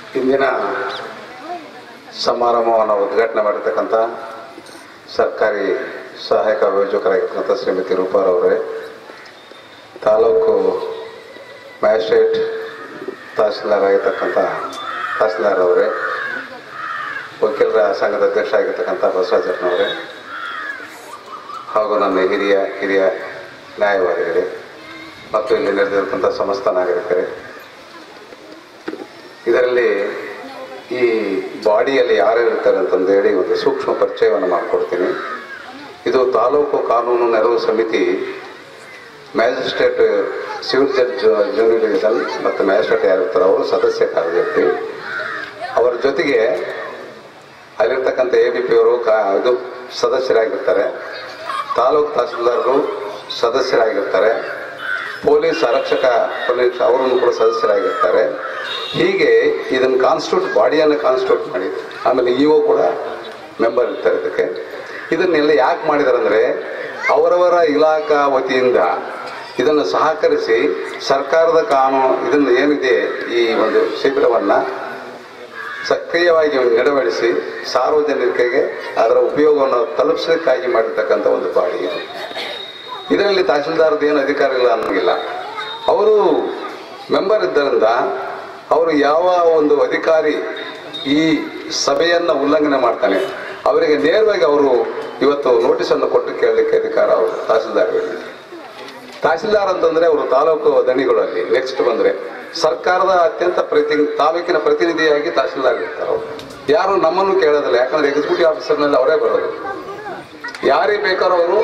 ಇಂದಿನ ಸಮಾರಂಭವನ್ನು ಉದ್ಘಾಟನೆ ಮಾಡಿರ್ತಕ್ಕಂಥ ಸರ್ಕಾರಿ ಸಹಾಯಕ ಅಭಿಯೋಜಕರಾಗಿರ್ತಕ್ಕಂಥ ಶ್ರೀಮತಿ ರೂಪಾರವರೇ ತಾಲೂಕು ಮ್ಯಾಜಿಸ್ಟ್ರೇಟ್ ತಹಸೀಲ್ದಾರ್ ಆಗಿರ್ತಕ್ಕಂಥ ತಹಸೀಲ್ದಾರ್ ಅವರೇ ವಕೀಲರ ಸಂಘದ ಅಧ್ಯಕ್ಷ ಆಗಿರ್ತಕ್ಕಂಥ ಬಸವರಾಜಪ್ಪನವರೇ ಹಾಗೂ ನನ್ನ ಹಿರಿಯ ಹಿರಿಯ ನ್ಯಾಯವಾದಿಗಳೇ ಮತ್ತು ಇಲ್ಲಿ ನೆರೆದಿರ್ತಕ್ಕಂಥ ಸಮಸ್ತ ನಾಗರಿಕರೇ ಇದರಲ್ಲಿ ಈ ಬಾಡಿಯಲ್ಲಿ ಯಾರು ಇರ್ತಾರೆ ಅಂತಂದು ಹೇಳಿ ಒಂದು ಸೂಕ್ಷ್ಮ ಪರಿಚಯವನ್ನು ಮಾಡಿಕೊಡ್ತೀನಿ ಇದು ತಾಲೂಕು ಕಾನೂನು ನೆರವು ಸಮಿತಿ magistrate civil judge junior division ಮತ್ತು ಮ್ಯಾಜಿಸ್ಟ್ರೇಟ್ ಯಾರಿರ್ತಾರೆ ಅವರು ಸದಸ್ಯ ಕಾರ್ಯದರ್ಶಿ ಅವರ ಜೊತೆಗೆ ಅಲ್ಲಿರ್ತಕ್ಕಂಥ ಎ ಬಿ ಪಿ ಅವರು ಕಾ ಇದು ಸದಸ್ಯರಾಗಿರ್ತಾರೆ ತಾಲೂಕು ತಹಸೀಲ್ದಾರರು ಸದಸ್ಯರಾಗಿರ್ತಾರೆ ಪೊಲೀಸ್ ಆರಕ್ಷಕ ಪೊಲೀಸ್ ಅವರನ್ನು ಕೂಡ ಸದಸ್ಯರಾಗಿರ್ತಾರೆ ಹೀಗೆ ಇದನ್ನು ಕಾನ್ಸ್ಟಿಟ್ಯೂಟ್ ಬಾಡಿಯನ್ನು ಕಾನ್ಸ್ಟಿಟ್ಯೂಟ್ ಮಾಡಿ ಆಮೇಲೆ ಇ ಒ ಕೂಡ ಮೆಂಬರ್ ಇರ್ತಾರೆ ಇದಕ್ಕೆ ಇದನ್ನೆಲ್ಲ ಯಾಕೆ ಮಾಡಿದ್ದಾರೆ ಅಂದರೆ ಅವರವರ ಇಲಾಖಾ ವತಿಯಿಂದ ಇದನ್ನು ಸಹಕರಿಸಿ ಸರ್ಕಾರದ ಕಾನೂನು ಇದನ್ನು ಏನಿದೆ ಈ ಒಂದು ಶಿಬಿರವನ್ನು ಸಕ್ರಿಯವಾಗಿ ನೆರವೇರಿಸಿ ಸಾರ್ವಜನಿಕರಿಗೆ ಅದರ ಉಪಯೋಗವನ್ನು ತಲುಪಿಸಲಿಕ್ಕಾಗಿ ಮಾಡಿರ್ತಕ್ಕಂಥ ಒಂದು ಬಾಡಿ ಇದು ಇದರಲ್ಲಿ ತಹಸೀಲ್ದಾರ್ದು ಏನು ಅಧಿಕಾರ ಇಲ್ಲ ಅನ್ನೋಂಗಿಲ್ಲ ಅವರು ಮೆಂಬರ್ ಇದ್ದರಿಂದ ಅವರು ಯಾವ ಒಂದು ಅಧಿಕಾರಿ ಈ ಸಭೆಯನ್ನು ಉಲ್ಲಂಘನೆ ಮಾಡ್ತಾನೆ ಅವರಿಗೆ ನೇರವಾಗಿ ಅವರು ಇವತ್ತು ನೋಟಿಸನ್ನು ಕೊಟ್ಟು ಕೇಳಲಿಕ್ಕೆ ಅಧಿಕಾರ ಅವರು ತಹಸೀಲ್ದಾರ್ಗಳಿಗೆ ತಹಸೀಲ್ದಾರ್ ಅಂತಂದ್ರೆ ಅವರು ತಾಲೂಕು ದಣಿಗಳು ಅಲ್ಲಿ ನೆಕ್ಸ್ಟ್ ಬಂದ್ರೆ ಸರ್ಕಾರದ ಅತ್ಯಂತ ಪ್ರತಿ ತಾಲೂಕಿನ ಪ್ರತಿನಿಧಿಯಾಗಿ ತಹಸೀಲ್ದಾರ್ ಇರ್ತಾರೆ ಅವರು ಯಾರು ನಮ್ಮನ್ನು ಕೇಳೋದಿಲ್ಲ ಯಾಕಂದ್ರೆ ಎಕ್ಸಿಕ್ಯೂಟಿವ್ ಆಫೀಸರ್ನಲ್ಲಿ ಅವರೇ ಬರೋದು ಯಾರಿಗೆ ಬೇಕಾರೋ ಅವರು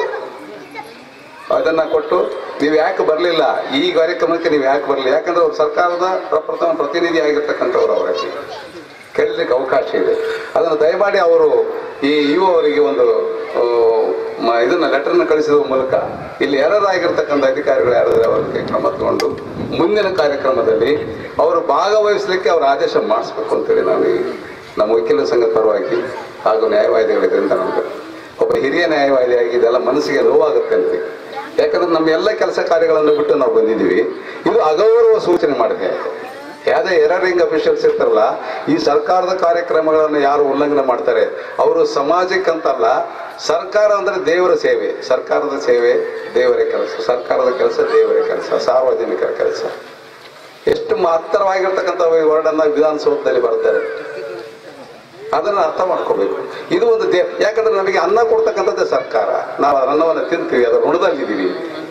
ಅದನ್ನ ಕೊಟ್ಟು ನೀವು ಯಾಕೆ ಬರಲಿಲ್ಲ ಈ ಕಾರ್ಯಕ್ರಮಕ್ಕೆ ನೀವು ಯಾಕೆ ಬರಲಿಲ್ಲ ಯಾಕಂದ್ರೆ ಅವ್ರು ಸರ್ಕಾರದ ಪ್ರಪ್ರಥಮ ಪ್ರತಿನಿಧಿ ಆಗಿರ್ತಕ್ಕಂಥವ್ರು ಅವರಲ್ಲಿ ಕೇಳಲಿಕ್ಕೆ ಅವಕಾಶ ಇದೆ ಅದನ್ನು ದಯಮಾಡಿ ಅವರು ಈ ಯುವ ಅವರಿಗೆ ಒಂದು ಆ, ಮ- ಇದನ್ನ ಲೆಟರ್ನ ಕಳಿಸಿದ ಮೂಲಕ ಇಲ್ಲಿ ಎರರಾಗಿರ್ತಕ್ಕಂಥ ಅಧಿಕಾರಿಗಳು ಯಾರಾದ್ರೆ ಅವರಿಗೆ ಕ್ರಮ ತಗೊಂಡು ಮುಂದಿನ ಕಾರ್ಯಕ್ರಮದಲ್ಲಿ ಅವರು ಭಾಗವಹಿಸಲಿಕ್ಕೆ ಅವರ ಆದೇಶ ಮಾಡಿಸ್ಬೇಕು ಅಂತೇಳಿ ನಾನು ಈ ನಮ್ಮ ವಕೀಲರ ಸಂಘದ ಪರವಾಗಿ ಹಾಗೂ ನ್ಯಾಯವಾದಿಗಳಿದ್ರಿಂದ ನಮಗೆ ಒಬ್ಬ ಹಿರಿಯ ನ್ಯಾಯವಾದಿಯಾಗಿ ಇದೆಲ್ಲ ಮನಸ್ಸಿಗೆ ನೋವಾಗುತ್ತೆ ಅಂತ ಯಾಕಂದ್ರೆ ನಮ್ಮ ಎಲ್ಲ ಕೆಲಸ ಕಾರ್ಯಗಳನ್ನು ಬಿಟ್ಟು ನಾವು ಬಂದಿದ್ದೀವಿ ಇದು ಅಗೌರವ ಸೂಚನೆ ಮಾಡಿದೆ ಯಾವುದೇ ಎರರಿಂಗ್ ಅಫಿಷಿಯಲ್ಸ್ ಇರ್ತಾರಲ್ಲ ಈ ಸರ್ಕಾರದ ಕಾರ್ಯಕ್ರಮಗಳನ್ನು ಯಾರು ಉಲ್ಲಂಘನೆ ಮಾಡ್ತಾರೆ ಅವರು ಸಮಾಜಕ್ಕಂತಲ್ಲ ಸರ್ಕಾರ ಅಂದ್ರೆ ದೇವರ ಸೇವೆ ಸರ್ಕಾರದ ಸೇವೆ ದೇವರ ಕೆಲಸ ಸರ್ಕಾರದ ಕೆಲಸ ದೇವರ ಕೆಲಸ ಸಾರ್ವಜನಿಕರ ಕೆಲಸ ಎಷ್ಟು ಮಹತ್ತರವಾಗಿರ್ತಕ್ಕಂಥ ವರ್ಡನ್ನ ವಿಧಾನಸೌಧದಲ್ಲಿ ಬರ್ತಾರೆ ಅದನ್ನು ಅರ್ಥ ಮಾಡ್ಕೋಬೇಕು ಇದು ಒಂದು ದೇ ಯಾಕಂದ್ರೆ ನಮಗೆ ಅನ್ನ ಕೊಡ್ತಕ್ಕಂಥದ್ದೇ ಸರ್ಕಾರ ನಾವು ಅದರ ಅನ್ನವನ್ನು ತಿಂತೀವಿ ಅದರ ಋಣದಲ್ಲಿದ್ದೀವಿ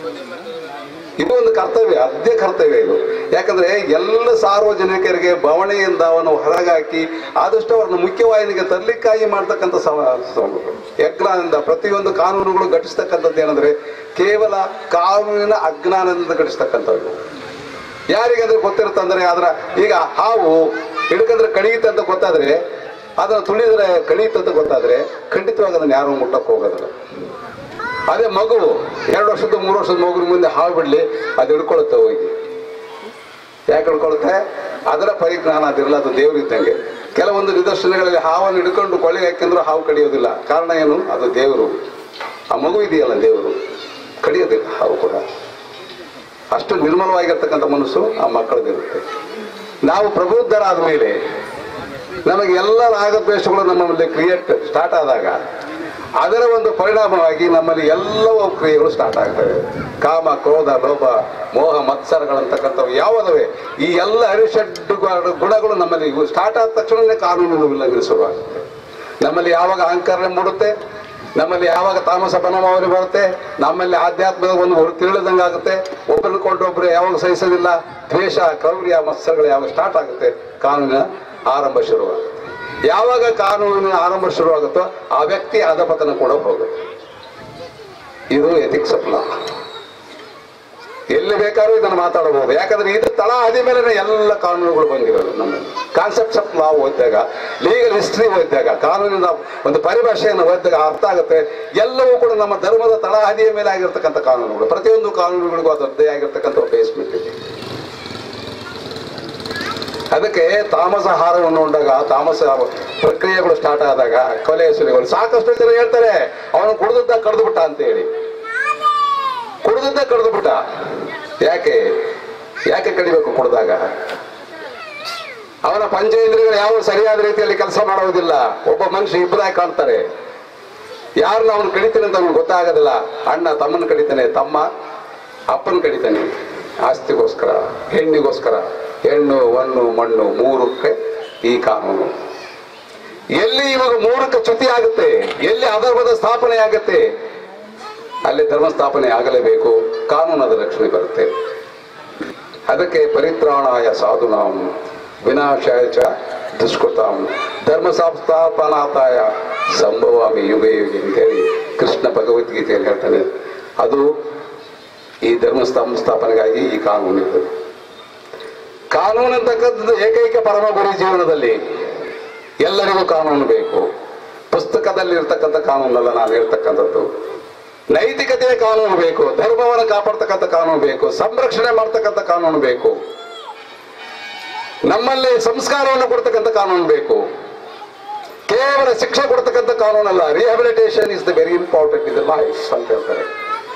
ಇದು ಒಂದು ಕರ್ತವ್ಯ ಅದೇ ಕರ್ತವ್ಯ ಇದು ಯಾಕಂದ್ರೆ ಎಲ್ಲ ಸಾರ್ವಜನಿಕರಿಗೆ ಬವಣೆಯಿಂದ ಅವನು ಹೊರಗಾಕಿ ಆದಷ್ಟು ಅವರನ್ನು ಮುಖ್ಯವಾಹಿನಿಗೆ ತರಲಿಕ್ಕಾಗಿ ಮಾಡ್ತಕ್ಕಂಥ ಸಮ ಯಜ್ಞಾನದಿಂದ ಪ್ರತಿಯೊಂದು ಕಾನೂನುಗಳು ಘಟಿಸ್ತಕ್ಕಂಥದ್ದು ಏನಂದ್ರೆ ಕೇವಲ ಕಾನೂನಿನ ಅಜ್ಞಾನದಿಂದ ಘಟಿಸ್ತಕ್ಕಂಥದ್ದು ಯಾರಿಗಂದ್ರೆ ಗೊತ್ತಿರುತ್ತಂದ್ರೆ ಅದರ ಈಗ ಹಾವು ಹಿಡ್ಕಂದ್ರೆ ಕಡಿಯುತ್ತೆ ಅಂತ ಗೊತ್ತಾದ್ರೆ ಅದನ್ನ ತುಳಿದ್ರೆ ಕಡಿಯುತ್ತೆ ಅಂತ ಗೊತ್ತಾದ್ರೆ ಖಂಡಿತವಾಗಿ ಅದನ್ನ ಯಾರು ಮುಟ್ಟಕ್ಕೆ ಹೋಗೋದಿಲ್ಲ ಅದೇ ಮಗು ಎರಡು ವರ್ಷದ ಮೂರು ವರ್ಷದ ಮಗುವಿನ ಮುಂದೆ ಹಾವು ಬಿಡ್ಲಿ ಅದು ಹಿಡ್ಕೊಳುತ್ತೆ ಹೋಗಿ ಯಾಕೆ ಹಿಡ್ಕೊಳುತ್ತೆ ಅದರ ಪರಿಜ್ಞಾನ ಅದಿರಲ್ಲ ಅದು ದೇವ್ರು ಇದ್ದಂಗೆ ಕೆಲವೊಂದು ನಿದರ್ಶನಗಳಲ್ಲಿ ಹಾವನ್ನು ಹಿಡ್ಕೊಂಡು ಕೊಳ್ಳೆಗೆ ಹಾಕಿಂದ್ರೂ ಹಾವು ಕಡಿಯೋದಿಲ್ಲ ಕಾರಣ ಏನು ಅದು ದೇವರು ಆ ಮಗು ಇದೆಯಲ್ಲ ದೇವರು ಕಡಿಯೋದಿಲ್ಲ ಹಾವು ಕೂಡ ಅಷ್ಟು ನಿರ್ಮಲವಾಗಿರ್ತಕ್ಕಂಥ ಮನಸ್ಸು ಆ ಮಕ್ಕಳದಿರುತ್ತೆ ನಾವು ಪ್ರಬುದ್ಧರಾದ ಮೇಲೆ ನಮಗೆ ಎಲ್ಲ ರಾಗದ್ವೇಷಗಳು ನಮ್ಮಲ್ಲಿ ಕ್ರಿಯೇಟ್ ಸ್ಟಾರ್ಟ್ ಆದಾಗ ಅದರ ಒಂದು ಪರಿಣಾಮವಾಗಿ ನಮ್ಮಲ್ಲಿ ಎಲ್ಲವೂ ಕ್ರಿಯೆಗಳು ಸ್ಟಾರ್ಟ್ ಆಗ್ತವೆ ಕಾಮ ಕ್ರೋಧ ಲೋಭ ಮೋಹ ಮತ್ಸರಗಳಂತಕ್ಕಂಥವು ಯಾವುದವೆ ಈ ಎಲ್ಲ ಅರಿಷಡ್ ಗುಣಗಳು ನಮ್ಮಲ್ಲಿ ಇವು ಸ್ಟಾರ್ಟ್ ಆದ ತಕ್ಷಣವೇ ಕಾನೂನನ್ನು ಉಲ್ಲಂಘನೆ ಶುರುವಾಗುತ್ತೆ ನಮ್ಮಲ್ಲಿ ಯಾವಾಗ ಅಹಂಕಾರ ಮೂಡುತ್ತೆ ನಮ್ಮಲ್ಲಿ ಯಾವಾಗ ತಾಮಸ ಬನಮಾವಳಿ ಬರುತ್ತೆ ನಮ್ಮಲ್ಲಿ ಆಧ್ಯಾತ್ಮದ ಒಂದು ಹೊರ ತಿಳಿದಂಗೆ ಆಗುತ್ತೆ ಒಬ್ಬರನ್ನ ಕೊಂಡೊಬ್ರು ಯಾವಾಗ ಸಹಿಸೋದಿಲ್ಲ ದ್ವೇಷ ಕ್ರೌರ್ಯ ಮತ್ಸರಗಳು ಯಾವಾಗ ಸ್ಟಾರ್ಟ್ ಆಗುತ್ತೆ ಕಾನೂನಿನ ಆರಂಭ ಶುರುವಾಗುತ್ತೆ ಯಾವಾಗ ಕಾನೂನಿನ ಆರಂಭ ಶುರುವಾಗುತ್ತೋ ಆ ವ್ಯಕ್ತಿ ಅಧಪತನ ಕೂಡ ಹೋಗುತ್ತೆ ಇದು ಎಥಿಕ್ಸ್ ಆಫ್ ಲಾ ಎಲ್ಲಿ ಬೇಕಾದ್ರೂ ಇದನ್ನು ಮಾತಾಡಬಹುದು ಯಾಕಂದ್ರೆ ಇದು ತಳ ಆದ ಮೇಲೆ ಎಲ್ಲ ಕಾನೂನುಗಳು ಬಂದಿರೋದು ನಮ್ಮಲ್ಲಿ ಕಾನ್ಸೆಪ್ಟ್ಸ್ ಆಫ್ ಲಾ ಓದಿದಾಗ ಲೀಗಲ್ ಹಿಸ್ಟ್ರಿ ಓದಿದಾಗ ಕಾನೂನಿನ ಒಂದು ಪರಿಭಾಷೆಯನ್ನು ಓದಿದಾಗ ಅರ್ಥ ಆಗುತ್ತೆ ಎಲ್ಲವೂ ಕೂಡ ನಮ್ಮ ಧರ್ಮದ ತಳ ಹಾದಿಯ ಮೇಲೆ ಆಗಿರ್ತಕ್ಕಂಥ ಕಾನೂನುಗಳು ಪ್ರತಿಯೊಂದು ಕಾನೂನುಗಳಿಗೂ ಅದರದ್ದೇ ಆಗಿರ್ತಕ್ಕಂಥ ಬೇಸ್ಮೆಂಟ್ ಇದೆ ಅದಕ್ಕೆ ತಾಮಸ ಹಾರವನ್ನು ಉಂಡಾಗ ತಾಮಸ ಪ್ರಕ್ರಿಯೆಗಳು ಸ್ಟಾರ್ಟ್ ಆದಾಗ ಕೊಲೆ ಸುಲಿಗಳು ಸಾಕಷ್ಟು ಜನ ಹೇಳ್ತಾರೆ ಅವನು ಕುಡಿದದ್ದ ಕಡ್ದು ಬಿಟ್ಟ ಅಂತ ಹೇಳಿ ಕುಡಿದದ್ದ ಕಡ್ದು ಬಿಟ್ಟ ಯಾಕೆ ಯಾಕೆ ಕಡಿಬೇಕು ಕುಡ್ದಾಗ ಅವನ ಪಂಚೇಂದ್ರಿಯಗಳು ಯಾವ ಸರಿಯಾದ ರೀತಿಯಲ್ಲಿ ಕೆಲಸ ಮಾಡುವುದಿಲ್ಲ ಒಬ್ಬ ಮನುಷ್ಯ ಇಬ್ಬರಾಗಿ ಕಾಣ್ತಾರೆ ಯಾರನ್ನ ಅವನು ಕಡಿತಾನೆ ಅಂತ ಅವ್ನಿಗೆ ಗೊತ್ತಾಗೋದಿಲ್ಲ ಅಣ್ಣ ತಮ್ಮನ ಕಡಿತಾನೆ ತಮ್ಮ ಅಪ್ಪನ ಕಡಿತಾನೆ ಆಸ್ತಿಗೋಸ್ಕರ ಹೆಣ್ಣಿಗೋಸ್ಕರ ಹೆಣ್ಣು ಹೊನ್ನು ಮಣ್ಣು ಮೂರಕ್ಕೆ ಈ ಕಾನೂನು ಎಲ್ಲಿ ಇವಾಗ ಮೂರಕ್ಕೆ ಚ್ಯುತಿ ಆಗುತ್ತೆ ಎಲ್ಲಿ ಅಧರ್ಮದ ಸ್ಥಾಪನೆ ಆಗುತ್ತೆ ಅಲ್ಲಿ ಧರ್ಮ ಸ್ಥಾಪನೆ ಆಗಲೇಬೇಕು ಕಾನೂನದ ರಕ್ಷಣೆ ಬರುತ್ತೆ ಅದಕ್ಕೆ ಪರಿತ್ರಾಣಾಯ ಸಾಧುನಾಂ ವಿನಾಶಾಯ ಚ ದುಷ್ಕೃತಾಂ ಧರ್ಮ ಸಂಸ್ಥಾಪನಾತಾಯ ಸಂಭವಾಮಿ ಯುಗ ಯುಗಿ ಅಂತೇಳಿ ಕೃಷ್ಣ ಭಗವದ್ಗೀತೆಯಲ್ಲಿ ಹೇಳ್ತಾನೆ ಅದು ಈ ಧರ್ಮ ಸಂಸ್ಥಾಪನೆಗಾಗಿ ಈ ಕಾನೂನು ಇದೆ ಕಾನೂನು ಅಂತಕ್ಕಂಥದ್ದು ಏಕೈಕ ಪರಮ ಗುರಿ ಜೀವನದಲ್ಲಿ ಎಲ್ಲರಿಗೂ ಕಾನೂನು ಬೇಕು ಪುಸ್ತಕದಲ್ಲಿ ಇರ್ತಕ್ಕಂಥ ಕಾನೂನಲ್ಲ ನಾನು ಹೇಳ್ತಕ್ಕಂಥದ್ದು ನೈತಿಕತೆಯ ಕಾನೂನು ಬೇಕು ಧರ್ಮವನ್ನು ಕಾಪಾಡ್ತಕ್ಕಂಥ ಕಾನೂನು ಬೇಕು ಸಂರಕ್ಷಣೆ ಮಾಡ್ತಕ್ಕಂಥ ಕಾನೂನು ಬೇಕು ನಮ್ಮಲ್ಲಿ ಸಂಸ್ಕಾರವನ್ನು ಕೊಡ್ತಕ್ಕಂಥ ಕಾನೂನು ಬೇಕು ಕೇವಲ ಶಿಕ್ಷೆ ಕೊಡ್ತಕ್ಕಂಥ ಕಾನೂನಲ್ಲ rehabilitation is the very important in life ಅಂತ ಹೇಳ್ತಾರೆ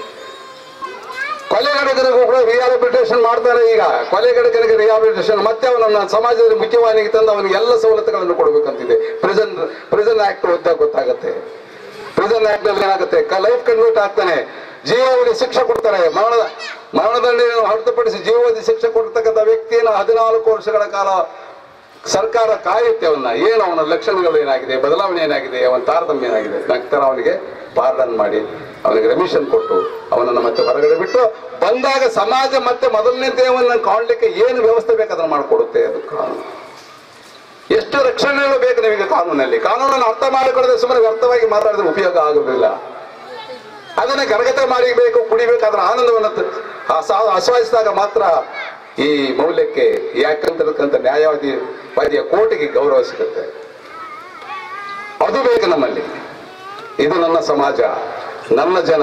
ಕೊಲೆಗಡಕನಿಗೂ ಕೂಡ ರಿಹಾಬಿಲಿಟೇಷನ್ ಮಾಡ್ತಾರೆ ಈಗ ಕೊಲೆಗಡಕನಿಗೆ ರಿಹಾಬಿಲಿಟೇಷನ್ ಮತ್ತೆ ಅವನನ್ನ ಸಮಾಜದಲ್ಲಿ ಮುಖ್ಯವಾಹಿನಿಗೆ ತಂದು ಅವನಿಗೆ ಎಲ್ಲ ಸವಲತ್ತುಗಳನ್ನು ಕೊಡಬೇಕಂತಿದೆ ಪ್ರಿಸನ್ ಪ್ರಿಸನ್ ಆಕ್ಟ್ ಓದಿದಾಗ ಗೊತ್ತಾಗುತ್ತೆ ಪ್ರಿಸನ್ ಆಕ್ಟ್ ನಲ್ಲಿ ಏನಾಗುತ್ತೆ ಲೈಫ್ ಕನ್ವರ್ಟ್ ಆಗ್ತಾನೆ ಜೀವಾವಧಿ ಶಿಕ್ಷೆ ಕೊಡ್ತಾರೆ ಮರಣ ಮರಣದಂಡನೆಯನ್ನು ಹೊರತುಪಡಿಸಿ ಜೀವಾವಧಿ ಶಿಕ್ಷೆ ಕೊಡ್ತಕ್ಕಂಥ ವ್ಯಕ್ತಿಯನ್ನು ಹದಿನಾಲ್ಕು ವರ್ಷಗಳ ಕಾಲ ಸರ್ಕಾರ ಕಾಯುತ್ತೆ ಅವನ್ನ ಏನು ಅವನ ಲಕ್ಷಣಗಳು ಏನಾಗಿದೆ ಬದಲಾವಣೆ ಏನಾಗಿದೆ ಅವನ ತಾರತಮ್ಯ ಏನಾಗಿದೆ ನಂತರ ಅವನಿಗೆ ಪಾರ್ಡನ್ ಮಾಡಿ ಅವನಿಗೆ ರೆಮಿಷನ್ ಕೊಟ್ಟು ಅವನನ್ನು ಮತ್ತೆ ಹೊರಗಡೆ ಬಿಟ್ಟು ಬಂದಾಗ ಸಮಾಜ ಮತ್ತೆ ಮೊದಲನೇ ದೇವನ್ನ ಕಾಣಲಿಕ್ಕೆ ಏನು ವ್ಯವಸ್ಥೆ ಬೇಕು ಅದನ್ನು ಮಾಡಿಕೊಡುತ್ತೆ ಅದು ಕಾನೂನು ಎಷ್ಟು ರಕ್ಷಣೆಗಳು ಬೇಕು ನಿಮಗೆ ಕಾನೂನಲ್ಲಿ ಕಾನೂನನ್ನು ಅರ್ಥ ಮಾಡಿಕೊಳ್ಳದೆ ಸುಮ್ಮನೆ ವ್ಯರ್ಥವಾಗಿ ಮಾತಾಡಿದ್ರೆ ಉಪಯೋಗ ಆಗುವುದಿಲ್ಲ ಅದನ್ನ ಕರಗತ ಮಾಡಿಬೇಕು ಕುಡಿಬೇಕು ಅದರ ಆನಂದವನ್ನು ತ- ಆಸ- ಆಸ್ವಾದಿಸಿದಾಗ ಮಾತ್ರ ಈ ಮೌಲ್ಯಕ್ಕೆ ಯಾಕಂತಕ್ಕಂಥ ನ್ಯಾಯವಾದಿ ವಾದಿಯ ಕೋಟಿಗೆ ಗೌರವ ಸಿಗುತ್ತೆ ಅದು ಬೇಕು ನಮ್ಮಲ್ಲಿ ಇದು ನನ್ನ ಸಮಾಜ ನನ್ನ ಜನ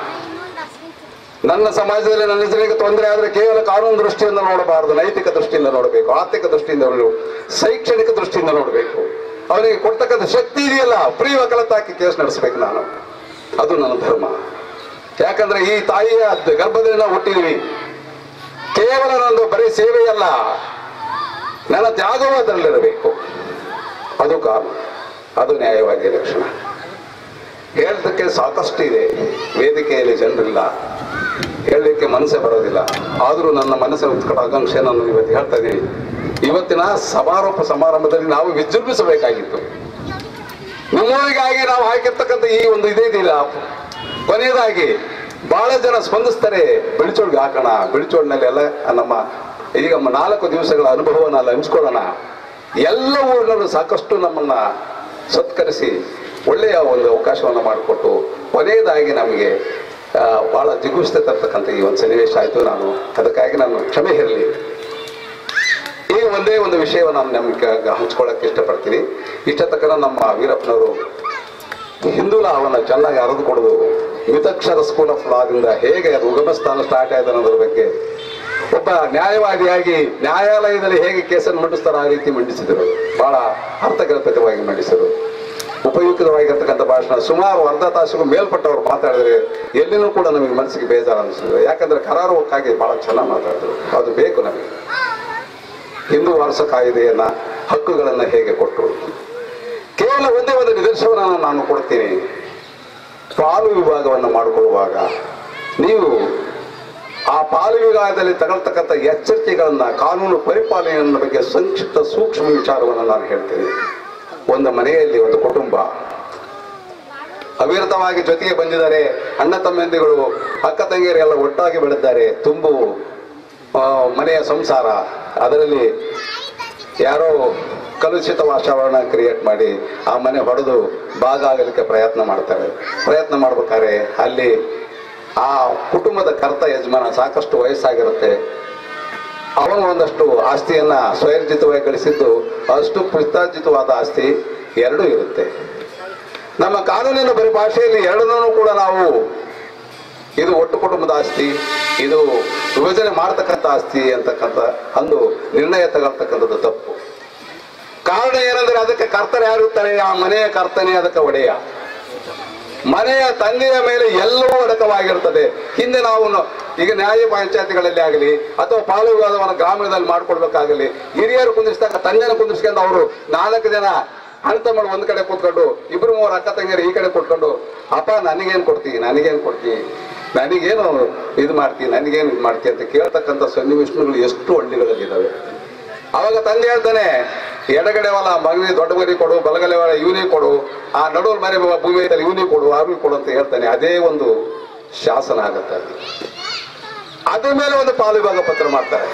ನನ್ನ ಸಮಾಜದಲ್ಲಿ ನನ್ನ ಜನರಿಗೆ ತೊಂದರೆ ಆದರೆ ಕೇವಲ ಕಾನೂನು ದೃಷ್ಟಿಯಿಂದ ನೋಡಬಾರದು ನೈತಿಕ ದೃಷ್ಟಿಯಿಂದ ನೋಡಬೇಕು ಆರ್ಥಿಕ ದೃಷ್ಟಿಯಿಂದ ನೋಡಬೇಕು ಶೈಕ್ಷಣಿಕ ದೃಷ್ಟಿಯಿಂದ ನೋಡಬೇಕು ಅವನಿಗೆ ಕೊಡ್ತಕ್ಕಂಥ ಶಕ್ತಿ ಇದೆಯಲ್ಲ ಫ್ರೀ ವಕಾಲತ್ತಾಕಿ ಕೇಸ್ ನಡೆಸಬೇಕು ನಾನು ಅದು ನನ್ನ ಧರ್ಮ ಯಾಕಂದ್ರೆ ಈ ತಾಯಿಯ ಗರ್ಭದಲ್ಲಿ ನಾವು ಹುಟ್ಟಿದ್ವಿ ಕೇವಲ ನಂದು ಬರೀ ಸೇವೆಯಲ್ಲ ನನ್ನ ತ್ಯಾಗವೂ ಅದರಲ್ಲಿರಬೇಕು ಅದು ಕಾನೂನು ಅದು ನ್ಯಾಯವಾಗಿ ಲಕ್ಷಣ ಹೇಳೋದಕ್ಕೆ ಸಾಕಷ್ಟು ಇದೆ ವೇದಿಕೆಯಲ್ಲಿ ಜನರಿಲ್ಲ ಹೇಳಲಿಕ್ಕೆ ಮನಸ್ಸೇ ಬರೋದಿಲ್ಲ ಆದರೂ ನನ್ನ ಮನಸ್ಸಿನ ಉತ್ಕಟ ಆಕಾಂಕ್ಷೆ ನಾನು ಇವತ್ತು ಹೇಳ್ತಾ ಇದ್ದೀನಿ ಇವತ್ತಿನ ಸಮಾರೋಪ ಸಮಾರಂಭದಲ್ಲಿ ನಾವು ವಿಜೃಂಭಿಸಬೇಕಾಗಿತ್ತು ನಿಮ್ಮೂರಿಗಾಗಿ ನಾವು ಹಾಕಿರ್ತಕ್ಕಂಥ ಈ ಒಂದು ಇದೇ ಇದೆಯಲ್ಲ ಕೊನೆಯದಾಗಿ ಬಹಳ ಜನ ಸ್ಪಂದಿಸ್ತಾರೆ ಬಿಳಿಚೋಡ್ಗೆ ಹಾಕೋಣ ಬಿಳಿಚೋಡ್ನಲ್ಲಿ ಎಲ್ಲ ನಮ್ಮ ಈಗ ಮ- ನಾಲ್ಕು ದಿವಸಗಳ ಅನುಭವನ ಅಲ್ಲಿ ಹಂಚ್ಕೊಳ್ಳೋಣ ಎಲ್ಲ ಊರಿನಲ್ಲೂ ಸಾಕಷ್ಟು ನಮ್ಮನ್ನ ಸತ್ಕರಿಸಿ ಒಳ್ಳೆಯ ಒಂದು ಅವಕಾಶವನ್ನು ಮಾಡಿಕೊಟ್ಟು ಕೊನೆಯದಾಗಿ ನಮಗೆ ಆ, ಬಹಳ ಜಿಗುಪ್ಸೆ ತರ್ತಕ್ಕಂಥ ಈ ಒಂದು ಸನ್ನಿವೇಶ ಆಯಿತು ನಾನು ಅದಕ್ಕಾಗಿ ನಾನು ಕ್ಷಮೆ ಇರಲಿ ಈಗ ಒಂದೇ ಒಂದು ವಿಷಯವನ್ನು ನಾನು ನಮ್ಗೆ ಹಂಚ್ಕೊಳ್ಳೋಕೆ ಇಷ್ಟಪಡ್ತೀನಿ ಇಷ್ಟ ತಕ್ಕನ ನಮ್ಮ ವೀರಪ್ಪನವರು ಹಿಂದೂ ಲಾವನ್ನು ಚೆನ್ನಾಗಿ ಅರಿದುಕೊಡೋದು ಮಿತಕ್ಷರ ಸ್ಕೂಲ್ ಆಫ್ ಲಾದಿಂದ ಹೇಗೆ ಅದು ಉಗಮ ಸ್ಥಾನ ಸ್ಟಾರ್ಟ್ ಆಯ್ತು ಅನ್ನೋದ್ರ ಬಗ್ಗೆ ಒಬ್ಬ ನ್ಯಾಯವಾದಿಯಾಗಿ ನ್ಯಾಯಾಲಯದಲ್ಲಿ ಹೇಗೆ ಕೇಸನ್ನು ಮಂಡಿಸ್ತಾರೋ ಆ ರೀತಿ ಮಂಡಿಸಿದರು ಬಹಳ ಅರ್ಥಗರ್ಭಿತವಾಗಿ ಮಂಡಿಸಿದರು ಉಪಯುಕ್ತವಾಗಿರ್ತಕ್ಕಂಥ ಭಾಷಣ ಸುಮಾರು ಅರ್ಧ ತಾಸಿಗೂ ಮೇಲ್ಪಟ್ಟವರು ಮಾತಾಡಿದ್ರೆ ಎಲ್ಲಿನೂ ಕೂಡ ನಮಗೆ ಮನಸ್ಸಿಗೆ ಬೇಜಾರು ಅನಿಸಿದ್ರು ಯಾಕಂದ್ರೆ ಕರಾರುವಕ್ಕಾಗಿ ಬಹಳ ಚೆನ್ನಾಗಿ ಮಾತಾಡಿದ್ರು ಅದು ಬೇಕು ನಮಗೆ ಹಿಂದೂ ವಾರಸ ಕಾಯ್ದೆಯನ್ನ ಹಕ್ಕುಗಳನ್ನು ಹೇಗೆ ಕೊಟ್ಟರು ಕೇವಲ ಒಂದೇ ಒಂದು ನಿದರ್ಶನವನ್ನು ನಾನು ಕೊಡ್ತೀನಿ ಪಾಲು ವಿಭಾಗವನ್ನು ಮಾಡಿಕೊಳ್ಳುವಾಗ ನೀವು ಆ ಪಾಲು ವಿಭಾಗದಲ್ಲಿ ತಗೊಳ್ತಕ್ಕಂಥ ಎಚ್ಚರಿಕೆಗಳನ್ನ ಕಾನೂನು ಪರಿಪಾಲನೆಯ ಬಗ್ಗೆ ಸಂಕ್ಷಿಪ್ತ ಸೂಕ್ಷ್ಮ ವಿಚಾರವನ್ನು ನಾನು ಹೇಳ್ತೀನಿ ಒಂದು ಮನೆಯಲ್ಲಿ ಒಂದು ಕುಟುಂಬ ಅವಿರತವಾಗಿ ಜೊತೆಗೆ ಬಂದಿದ್ದಾರೆ ಅಣ್ಣ ತಮ್ಮಂದಿಗಳು ಅಕ್ಕ ತಂಗಿಯರೆಲ್ಲ ಒಟ್ಟಾಗಿ ಬೆಳೆದಿದ್ದಾರೆ ತುಂಬು ಆ, ಮನೆಯ ಸಂಸಾರ ಅದರಲ್ಲಿ ಯಾರೋ ಕಲುಷಿತ ವಾತಾವರಣ ಕ್ರಿಯೇಟ್ ಮಾಡಿ ಆ ಮನೆ ಹೊಡೆದು ಭಾಗ ಆಗಲಿಕ್ಕೆ ಪ್ರಯತ್ನ ಮಾಡ್ತಾರೆ ಪ್ರಯತ್ನ ಮಾಡ್ಬೇಕಾದ್ರೆ ಅಲ್ಲಿ ಆ ಕುಟುಂಬದ ಕರ್ತ ಯಜಮಾನ ಸಾಕಷ್ಟು ವಯಸ್ಸಾಗಿರುತ್ತೆ ಅವನು ಒಂದಷ್ಟು ಆಸ್ತಿಯನ್ನ ಸ್ವಯರ್ಜಿತವಾಗಿ ಗಳಿಸಿದ್ದು ಅಷ್ಟು ಪಿತ್ತಾರ್ಜಿತವಾದ ಆಸ್ತಿ ಎರಡೂ ಇರುತ್ತೆ ನಮ್ಮ ಕಾನೂನಿನ ಪರಿಭಾಷೆಯಲ್ಲಿ ಎರಡನ್ನೂ ಕೂಡ ನಾವು ಇದು ಒಟ್ಟು ಕುಟುಂಬದ ಆಸ್ತಿ ಇದು ವಿಭಜನೆ ಮಾಡತಕ್ಕಂಥ ಆಸ್ತಿ ಅಂತಕ್ಕಂಥ ಅಂದು ನಿರ್ಣಯ ತಗೊಳ್ತಕ್ಕಂಥದ್ದು ತಪ್ಪು ಕಾರಣ ಏನಂದ್ರೆ ಅದಕ್ಕೆ ಕರ್ತನೆ ಯಾರಿರ್ತಾರೆ ಆ ಮನೆಯ ಕರ್ತನೆ ಅದಕ್ಕೆ ಒಡೆಯ ಮನೆಯ ತಂದೆಯ ಮೇಲೆ ಎಲ್ಲವೂ ಅಡಕವಾಗಿರ್ತದೆ ಹಿಂದೆ ನಾವು ನ- ಈಗ ನ್ಯಾಯ ಪಂಚಾಯತಿಗಳಲ್ಲಿ ಆಗಲಿ ಅಥವಾ ಪಾಲು ವಿವಾದವನ್ನು ಗ್ರಾಮದಲ್ಲಿ ಮಾಡ್ಕೊಳ್ಬೇಕಾಗಲಿ ಹಿರಿಯರು ಕುಂದಿಸಿದಾಗ ತಂದೆನ ಕುಂದಿಸ್ಕೊಂಡು ಅವರು ನಾಲ್ಕು ಜನ ಅಣ್ಣ ತಮ್ಮಳು ಒಂದ್ ಕಡೆ ಕೂತ್ಕೊಂಡು ಇಬ್ರು ಮೂವರು ಅಕ್ಕ ತಂಗಿಯರು ಈ ಕಡೆ ಕೂತ್ಕೊಂಡು ಅಪ್ಪ ನನಗೇನ್ ಕೊಡ್ತಿ ನನಗೇನ್ ಕೊಡ್ತಿ ನನಗೇನು ಇದು ಮಾಡ್ತಿ ನನಗೇನು ಇದು ಮಾಡ್ತಿ ಅಂತ ಕೇಳ್ತಕ್ಕಂಥ ಸನ್ನಿವೇಶಗಳು ಎಷ್ಟು ಹಳ್ಳಿಗಳಲ್ಲಿದ್ದಾವೆ ಅವಾಗ ತಂದೆ ಹೇಳ್ತಾನೆ ಎಡಗಡೆ ಹೊಲ ಮಗನಿಗೆ ದೊಡ್ಡ ಮರಿ ಕೊಡು ಬಲಗಡೆ ಹೊಲ ಇವನಿಗೆ ಕೊಡು ಆ ನಡುವಲ್ ಮನೆ ಭೂಮಿ ಐತಲ್ಲ ಇವನಿಗೆ ಕೊಡು ಅವ್ರಿಗೆ ಕೊಡು ಅಂತ ಹೇಳ್ತಾನೆ ಅದೇ ಒಂದು ಶಾಸನ ಆಗತ್ತೆ ಅಲ್ಲಿ. ಅದ್ರ ಮೇಲೆ ಒಂದು ಪಾಲು ವಿಭಾಗ ಪತ್ರ ಮಾಡ್ತಾರೆ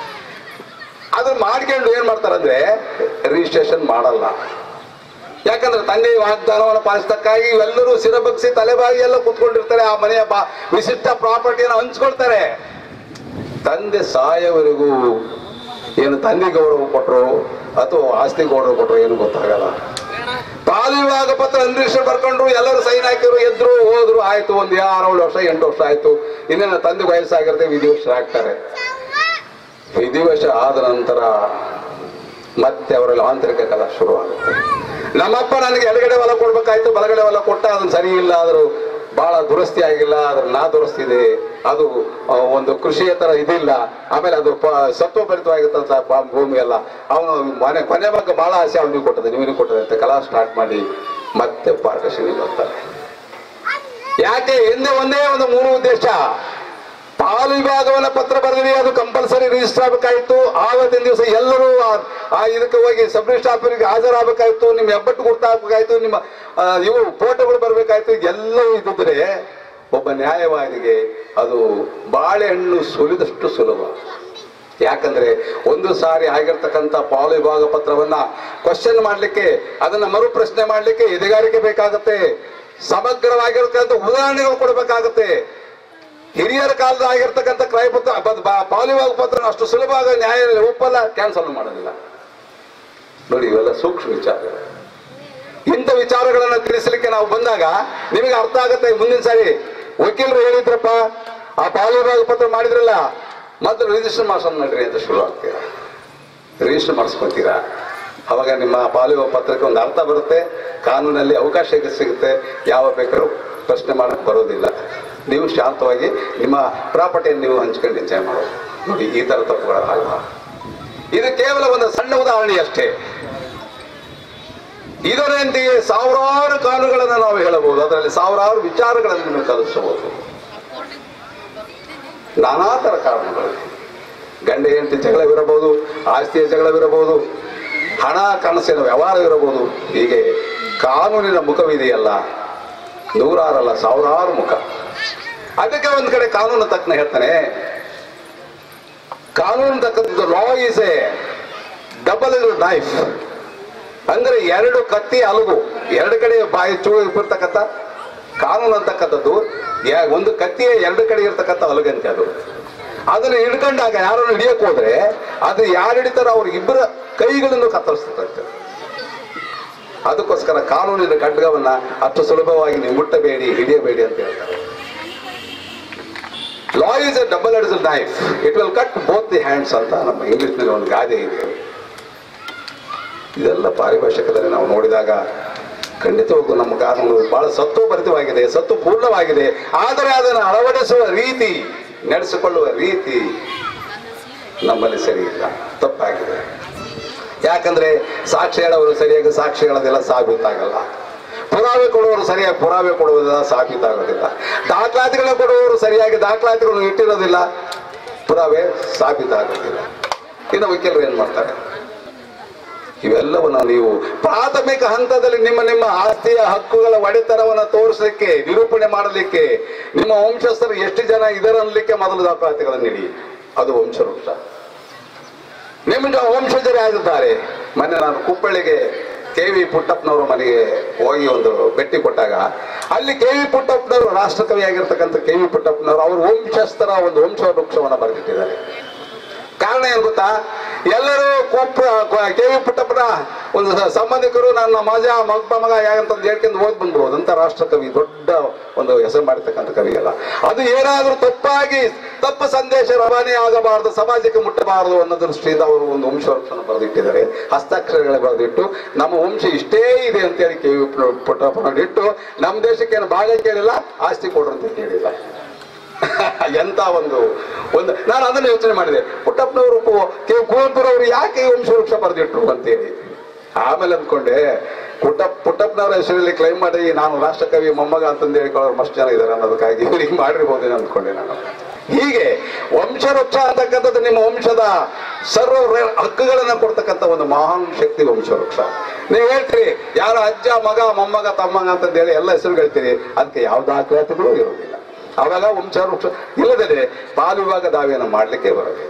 ಅದನ್ನ ಮಾಡ್ಕೊಂಡು ಏನ್ ಮಾಡ್ತಾರಂದ್ರೆ ರಿಜಿಸ್ಟ್ರೇಷನ್ ಮಾಡಲ್ಲ ಯಾಕಂದ್ರೆ ತಂದೆ ವಾಗ್ದಾನವನ್ನು ಪಾಲಿಸತಕ್ಕಾಗಿ ಇವೆಲ್ಲರೂ ಸಿರಬಗ್ಸಿ ತಲೆಬಾಗಿ ಎಲ್ಲ ಕೂತ್ಕೊಂಡಿರ್ತಾರೆ ಆ ಮನೆಯ ಬಾ ವಿಶಿಷ್ಟ ಪ್ರಾಪರ್ಟಿಯನ್ನು ಹಂಚ್ಕೊಳ್ತಾರೆ ತಂದೆ ಸಾಯವರೆಗೂ ಏನು ತಂದೆ ಗೌರವ ಕೊಟ್ಟರು ಅಥವಾ ಆಸ್ತಿ ಗೌರವ ಕೊಟ್ಟರು ಏನು ಗೊತ್ತಾಗಲ್ಲ ಪಾಲು ವಿಭಾಗ ಪತ್ರ ಅಂದ್ರೀಕ್ಷ ಬರ್ಕೊಂಡು ಎಲ್ಲರೂ ಸೈನ್ ಹಾಕಿದ್ರು ಎದ್ರು ಹೋದ್ರು ಆಯ್ತು ಒಂದು ಆರು ಏಳು ವರ್ಷ ಎಂಟು ವರ್ಷ ಆಯ್ತು ಇನ್ನೇನು ತಂದೆ ವಯಸ್ಸಾಗಿರುತ್ತೆ ವಿಧಿವಶ ಆಗ್ತಾರೆ ವಿಧಿವಶ ಆದ ನಂತರ ಮತ್ತೆ ಅವರಲ್ಲಿ ಆಂತರಿಕ ಕಲ ಶುರುವಾಗುತ್ತೆ ನಮ್ಮಪ್ಪ ನನಗೆ ಎಡಗಡೆ ಹೊಲ ಕೊಡ್ಬೇಕಾಯ್ತು ಬಲಗಡೆ ಹೊಲ ಕೊಟ್ಟ ಅದನ್ನ ಸರಿ ಇಲ್ಲ ಆದರೂ ಬಹಳ ದುರಸ್ತಿ ಆಗಿಲ್ಲ ಅದ್ರ ನಾ ದುರಸ್ತಿದೆ ಅದು ಆ, ಒಂದು ಕೃಷಿಯೇತರ ಇದಿಲ್ಲ ಆಮೇಲೆ ಅದು ಪ ಸತ್ವಭರಿತವಾಗಿರ್ತಂತ ಪ- ಭೂಮಿ ಎಲ್ಲ ಅವನು ಮನೆ ಕೊನೆ ಬಗ್ಗೆ ಬಹಳ ಆಸೆ ಅವನಿಗೆ ಕೊಟ್ಟದೆ ನೀವಿಗೆ ಕೊಟ್ಟದೆ ಅಂತ ಕಲಾ ಸ್ಟಾರ್ಟ್ ಮಾಡಿ ಮತ್ತೆ ಪಾರ್ಟಿಷನ್ಗೆ ಬರ್ತಾರೆ ಯಾಕೆ ಹಿಂದೆ ಒಂದೇ ಒಂದು ಮೂರು ಉದ್ದೇಶ ಪಾಲು ವಿಭಾಗವನ್ನ ಪತ್ರ ಬರೆದ್ರಿ ಅದು ಕಂಪಲ್ಸರಿ ರಿಜಿಸ್ಟರ್ ಆಗಬೇಕಾಯ್ತು ಆವತ್ತಿನ ದಿವಸ ಎಲ್ಲರೂ ಆ- ಆ ಇದಕ್ಕೆ ಹೋಗಿ ಸಬ್ ರಿಜಿಸ್ಟರ್ ಆಫೀಸ್ಗೆ ಹಾಜರಾಗಬೇಕಾಯ್ತು ನಿಮ್ಮ ಹೆಬ್ಬಟ್ಟು ಗುರ್ತಾಗಬೇಕಾಯ್ತು ನಿಮ್ಮ ಆ, ಇವು ಫೋಟೋಗಳು ಬರಬೇಕಾಯ್ತು ಎಲ್ಲವೂ ಇದ್ದಿದ್ರೆ ಒಬ್ಬ ನ್ಯಾಯವಾದಿಗೆ ಅದು ಬಾಳೆಹಣ್ಣು ಸುಲಿದಷ್ಟು ಸುಲಭ ಯಾಕಂದ್ರೆ ಒಂದು ಸಾರಿ ಆಗಿರ್ತಕ್ಕಂಥ ಪಾಲು ವಿಭಾಗ ಪತ್ರವನ್ನ ಕ್ವಶನ್ ಮಾಡ್ಲಿಕ್ಕೆ ಅದನ್ನ ಮರು ಪ್ರಶ್ನೆ ಮಾಡ್ಲಿಕ್ಕೆ ಎದೆಗಾರಿಕೆ ಬೇಕಾಗುತ್ತೆ ಸಮಗ್ರವಾಗಿರ್ತಕ್ಕಂಥ ಉದಾಹರಣೆಗಳು ಕೊಡಬೇಕಾಗುತ್ತೆ ಹಿರಿಯರ ಕಾಲದ ಆಗಿರ್ತಕ್ಕಂಥ ಕ್ರಯ ಪತ್ರ ಬ- ಬ- ಪಾಲು ವಿಭಾಗ ಪತ್ರ ಅಷ್ಟು ಸುಲಭವಾಗಿ ನ್ಯಾಯಾಲಯ ಒಪ್ಪಲ್ಲ ಕ್ಯಾನ್ಸಲ್ ಮಾಡೋದಿಲ್ಲ ನೋಡಿ ಇವೆಲ್ಲ ಸೂಕ್ಷ್ಮ ವಿಚಾರಗಳು ಇಂಥ ವಿಚಾರಗಳನ್ನ ತಿಳಿಸಲಿಕ್ಕೆ ನಾವು ಬಂದಾಗ ನಿಮಗೆ ಅರ್ಥ ಆಗುತ್ತೆ ಮುಂದಿನ ಸಾರಿ ವಕೀಲರು ಹೇಳಿದ್ರಪ್ಪ ಆ ಪಾಲು ವಿಭಾಗ ಪತ್ರ ಮಾಡಿದ್ರಲ್ಲ ಮತ್ತೆ ರಿಜಿಸ್ಟರ್ ಮಾಡ್ಸೋಣ ನಡ್ರಿ ಅಂತ ಶುರು ಆಗ್ತೀರಾ ರಿಜಿಸ್ಟರ್ ಮಾಡಿಸ್ಕೊತೀರಾ ಅವಾಗ ನಿಮ್ಮ ಪಾಲು ವಿಭಾಗ ಪತ್ರಕ್ಕೆ ಒಂದು ಅರ್ಥ ಬರುತ್ತೆ ಕಾನೂನಲ್ಲಿ ಅವಕಾಶ ಸಿಗುತ್ತೆ ಯಾವ ಬೇಕಾದ್ರೂ ಪ್ರಶ್ನೆ ಮಾಡಕ್ ಬರೋದಿಲ್ಲ ನೀವು ಶಾಂತವಾಗಿ ನಿಮ್ಮ ಪ್ರಾಪರ್ಟಿಯನ್ನು ನೀವು ಹಂಚ್ಕೊಂಡು ಎಂಜಾಯ್ ಮಾಡೋದು ನೋಡಿ ಈ ತರ ತಪ್ಪುಗಳಾಗಲ್ಲ ಇದು ಕೇವಲ ಒಂದು ಸಣ್ಣ ಉದಾಹರಣೆ ಅಷ್ಟೇ ಇದರಂತೆಯೇ ಸಾವಿರಾರು ಕಾನೂನುಗಳನ್ನು ನಾವು ಹೇಳಬಹುದು ಅದರಲ್ಲಿ ಸಾವಿರಾರು ವಿಚಾರಗಳನ್ನು ನೀವು ಕಲಿಸಬಹುದು ನಾನಾ ತರ ಕಾರಣಗಳು ಗಂಡ ಹೆಂಡತಿ ಜಗಳವಿರಬಹುದು ಆಸ್ತಿಯ ಜಗಳವಿರಬಹುದು ಹಣ ಕನಸಿನ ವ್ಯವಹಾರವಿರಬಹುದು ಹೀಗೆ ಕಾನೂನಿನ ಮುಖವಿದೆಯಲ್ಲ ನೂರಾರಲ್ಲ ಸಾವಿರಾರು ಮುಖ ಅದಕ್ಕೆ ಒಂದ್ ಕಡೆ ಕಾನೂನು ತಕ್ಕನ ಹೇಳ್ತಾನೆ ಕಾನೂನು ತಕ್ಕಂಥದ್ದು law is a double knife ಅಂದ್ರೆ ಎರಡು ಕತ್ತಿ ಅಲುಗು ಎರಡು ಕಡೆ ಬಾಯಿ ಚೂ ಇರ್ತಕ್ಕಂಥ ಕಾನೂನು ಅಂತಕ್ಕಂಥದ್ದು ಯಾ- ಒಂದು ಕತ್ತಿಯ ಎರಡು ಕಡೆ ಇರ್ತಕ್ಕಂಥ ಅಲುಗಂತೆ ಅದು ಅದನ್ನ ಹಿಡ್ಕೊಂಡಾಗ ಯಾರನ್ನು ಹಿಡಿಯಕ್ ಹೋದ್ರೆ ಅದು ಯಾರು ಹಿಡಿತಾರೋ ಅವ್ರ ಇಬ್ಬರ ಕೈಗಳನ್ನು ಕತ್ತರಿಸ್ತದೆ ಅದಕ್ಕೋಸ್ಕರ ಕಾನೂನಿನ ಖಡ್ಗವನ್ನ ಅಷ್ಟು ಸುಲಭವಾಗಿ ನೀವು ಮುಟ್ಟಬೇಡಿ ಹಿಡಿಯಬೇಡಿ ಅಂತ ಹೇಳ್ತಾರೆ law is a double edged knife it will cut both the hands ಅಂತ ನಮ್ಮ ಇಂಗ್ಲಿಷ್ನಲ್ಲಿ ಒಂದು ಗಾದೆ ಇದೆ ಇದೆಲ್ಲ ಪಾರಿಭಾಷಿಕದಲ್ಲಿ ನಾವು ನೋಡಿದಾಗ ಖಂಡಿತವಾಗೂ ನಮ್ಮ ಕಾನೂನು ಬಹಳ ಸತ್ವಭರಿತವಾಗಿದೆ ಸತ್ವ ಪೂರ್ಣವಾಗಿದೆ ಆದರೆ ಅದನ್ನು ಅಳವಡಿಸುವ ರೀತಿ ನಡೆಸಿಕೊಳ್ಳುವ ರೀತಿ ನಮ್ಮಲ್ಲಿ ಸರಿ ಇಲ್ಲ ತಪ್ಪಾಗಿದೆ ಯಾಕಂದ್ರೆ ಸಾಕ್ಷಿ ಹೇಳೋರು ಸರಿಯಾಗಿ ಸಾಕ್ಷಿ ಹೇಳೋದಿಲ್ಲ ಸಾಬೀತಾಗಲ್ಲ ಪುರಾವೆ ಕೊಡುವವರು ಸರಿಯಾಗಿ ಪುರಾವೆ ಕೊಡುವುದಿಲ್ಲ ಸಾಬೀತಾಗೋದಿಲ್ಲ ದಾಖಲಾತಿಗಳ ಕೊಡುವವರು ಸರಿಯಾಗಿ ದಾಖಲಾತಿಗಳನ್ನು ಇಟ್ಟಿರೋದಿಲ್ಲ ಪುರಾವೆ ಸಾಬೀತಾಗೋದಿಲ್ಲ ಇನ್ನು ವಕೀಲರು ಏನ್ ಮಾಡ್ತಾರೆ ಇವೆಲ್ಲವನ್ನು ನೀವು ಪ್ರಾಥಮಿಕ ಹಂತದಲ್ಲಿ ನಿಮ್ಮ ನಿಮ್ಮ ಆಸ್ತಿಯ ಹಕ್ಕುಗಳ ಒಡೆತನವನ್ನು ತೋರಿಸಲಿಕ್ಕೆ ನಿರೂಪಣೆ ಮಾಡಲಿಕ್ಕೆ ನಿಮ್ಮ ವಂಶಸ್ಥರು ಎಷ್ಟು ಜನ ಇದರ ಅನ್ಲಿಕ್ಕೆ ಮೊದಲು ದಾಖಲಾತಿಗಳನ್ನು ನೀಡಿ ಅದು ವಂಶವೃಕ್ಷ ನಿಮ್ಮ ವಂಶಜರೇ ಆಗಿದ್ದಾರೆ ಮೊನ್ನೆ ನಾನು ಕುಪ್ಪಳ್ಳಿಗೆ ಕೆ ವಿ ಪುಟ್ಟಪ್ಪನವರ ಮನೆಗೆ ಹೋಗಿ ಒಂದು ಭೇಟಿ ಕೊಟ್ಟಾಗ ಅಲ್ಲಿ ಕೆ ವಿ ಪುಟ್ಟಪ್ಪನವರು ರಾಷ್ಟ್ರಕವಿ ಆಗಿರ್ತಕ್ಕಂಥ ಕೆ ವಿ ಪುಟ್ಟಪ್ಪನವರು ಅವ್ರ ವಂಶಸ್ಥರ ಒಂದು ವಂಶ ವೃಕ್ಷವನ್ನು ಬರೆದಿಟ್ಟಿದ್ದಾರೆ ಕಾರಣ ಏನು ಗೊತ್ತಾ ಎಲ್ಲರೂ ಕುಪ್ಪ ಕೆ ವಿ ಪುಟ್ಟಪ್ಪನ ಒಂದು ಸ- ಸಂಬಂಧಿಕರು ನನ್ನ ಮಜ ಮಗ ಮಗ ಯಾಗಂತಂದು ಹೇಳ್ಕೊಂಡು ಓದ್ ಬಂದ್ಬೋದು ಅಂತ ರಾಷ್ಟ್ರಕವಿ ದೊಡ್ಡ ಒಂದು ಹೆಸರು ಮಾಡಿರ್ತಕ್ಕಂಥ ಕವಿ ಅಲ್ಲ ಅದು ಏನಾದ್ರೂ ತಪ್ಪಾಗಿ ತಪ್ಪು ಸಂದೇಶ ರವಾನೆ ಆಗಬಾರದು ಸಮಾಜಕ್ಕೆ ಮುಟ್ಟಬಾರದು ಅನ್ನೋ ದೃಷ್ಟಿಯಿಂದ ಅವರು ಒಂದು ವಂಶವೃಕ್ಷನ ಬರೆದಿಟ್ಟಿದ್ದಾರೆ ಹಸ್ತಾಕ್ಷರಗಳ ಬರೆದಿಟ್ಟು ನಮ್ಮ ವಂಶ ಇಷ್ಟೇ ಇದೆ ಅಂತೇಳಿ ಕೆ ವಿ ಪುಟ್ಟಪ್ಪನ ಇಟ್ಟು ನಮ್ಮ ದೇಶಕ್ಕೆ ಏನು ಭಾಗ ಕೇಳಿಲ್ಲ ಆಸ್ತಿ ಕೊಡ್ರು ಅಂತ ಕೇಳಿಲ್ಲ ಎಂತ ಒಂದು ಒಂದು ನಾನು ಅದನ್ನು ಯೋಚನೆ ಮಾಡಿದೆ ಪುಟ್ಟಪ್ಪನವರು ಕು- ಕೆ ಕುವೆಂಪುರವರು ಯಾಕೆ ಈ ವಂಶವೃಕ್ಷ ಬರೆದಿಟ್ರು ಅಂತೇಳಿ ಆಮೇಲೆ ಅಂದ್ಕೊಂಡೆ ಪುಟ್ಟಪ್ಪ ಪುಟ್ಟಪ್ಪನವರ ಹೆಸರಲ್ಲಿ ಕ್ಲೈಮ್ ಮಾಡಿ ನಾನು ರಾಷ್ಟ್ರಕವಿ ಮೊಮ್ಮಗ ಅಂತಂದು ಹೇಳ್ಕೊಳ್ಳೋರು ಮಸ್ತ್ ಜನ ಇದ್ದಾರೆ ಅನ್ನೋದಕ್ಕಾಗಿ ಇವ್ರಿಗೆ ಮಾಡಿರ್ಬೋದೇನೋ ಅಂದ್ಕೊಂಡೆ ನಾನು ಹೀಗೆ ವಂಶವೃಕ್ಷ ಅಂತಕ್ಕಂಥದ್ದು ನಿಮ್ಮ ವಂಶದ ಸರ್ವ ರ- ಹಕ್ಕುಗಳನ್ನ ಕೊಡ್ತಕ್ಕಂಥ ಒಂದು ಮಹಾನ್ ಶಕ್ತಿ ವಂಶವೃಕ್ಷ ನೀವು ಹೇಳ್ತೀರಿ ಯಾರ ಅಜ್ಜ ಮಗ ಮೊಮ್ಮಗ ತಮ್ಮಗ ಅಂತಂದು ಹೇಳಿ ಎಲ್ಲ ಹೆಸರು ಹೇಳ್ತೀರಿ ಅದಕ್ಕೆ ಯಾವ ದಾಖಲಾತಿಗಳು ಇರುವುದಿಲ್ಲ ಅವಾಗ ವಂಶವೃಕ್ಷ ಇಲ್ಲದೇ ಬಾಲ್ ವಿಭಾಗ ದಾವೆಯನ್ನು ಮಾಡಲಿಕ್ಕೆ ಬರೋದಿಲ್ಲ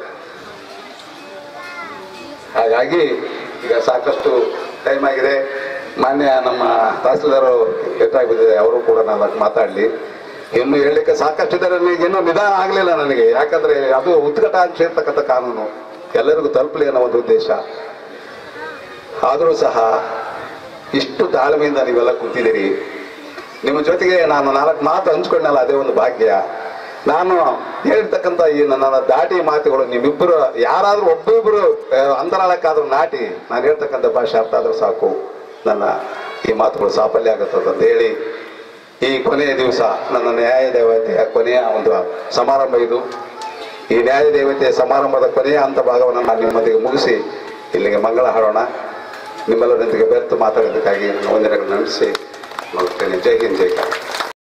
ಹಾಗಾಗಿ ಈಗ ಸಾಕಷ್ಟು ಟೈಮ್ ಆಗಿದೆ ಮಾನ್ಯ ನಮ್ಮ ತಹಸೀಲ್ದಾರ್ ಬಿದ್ದಿದೆ ಅವರು ಕೂಡ ನಾನು ಮಾತಾಡಲಿ ಇನ್ನು ಹೇಳಲಿಕ್ಕೆ ಸಾಕಷ್ಟು ಇದ್ದಾರೆ ನನಗೆ ಇನ್ನೂ ನಿಧಾನ ಆಗಲಿಲ್ಲ ನನಗೆ ಯಾಕಂದ್ರೆ ಅದು ಉತ್ಕಟಾಂಶ ಇರ್ತಕ್ಕಂಥ ಕಾನೂನು ಎಲ್ಲರಿಗೂ ತಲುಪಲಿ ಅನ್ನೋ ಒಂದು ಉದ್ದೇಶ ಆದರೂ ಸಹ ಇಷ್ಟು ತಾಳ್ಮೆಯಿಂದ ನೀವೆಲ್ಲ ಕೂತಿದ್ದೀರಿ ನಿಮ್ಮ ಜೊತೆಗೆ ನಾನು ನಾಲ್ಕು ಮಾತು ಹಂಚ್ಕೊಂಡಲ್ಲ ಅದೇ ಒಂದು ಭಾಗ್ಯ ನಾನು ಹೇಳ್ತಕ್ಕಂಥ ಈ ನನ್ನ ದಾಟಿ ಮಾತುಗಳು ನಿಮ್ಮಿಬ್ಬರು ಯಾರಾದ್ರೂ ಒಬ್ಬೊಬ್ರು ಆ, ಅಂತರಾಳಕ್ಕಾದ್ರೂ ನಾಟಿ ನಾನು ಹೇಳ್ತಕ್ಕಂಥ ಭಾಷೆ ಅರ್ಥ ಆದ್ರೂ ಸಾಕು ನನ್ನ ಈ ಮಾತುಗಳು ಸಾಫಲ್ಯ ಆಗುತ್ತದೆ ಅಂತ ಹೇಳಿ ಈ ಕೊನೆಯ ದಿವಸ ನನ್ನ ನ್ಯಾಯ ದೇವತೆಯ ಕೊನೆಯ ಒಂದು ಸಮಾರಂಭ ಇದು ಈ ನ್ಯಾಯ ದೇವತೆಯ ಸಮಾರಂಭದ ಕೊನೆಯ ಹಂತ ಭಾಗವನ್ನು ನಾನು ನಿಮ್ಮೊಂದಿಗೆ ಮುಗಿಸಿ ಇಲ್ಲಿಗೆ ಮಂಗಳ ಹಾಡೋಣ ನಿಮ್ಮೆಲ್ಲರೊಂದಿಗೆ ಬೆರೆತು ಮಾತಾಡೋದಕ್ಕಾಗಿ ವಂದನೆಗಳನ್ನು ನಡೆಸಿ ನೋಡ್ತೇನೆ ಜೈ ಹಿಂದ್ ಜೈ ಕರ್ನಾಟಕ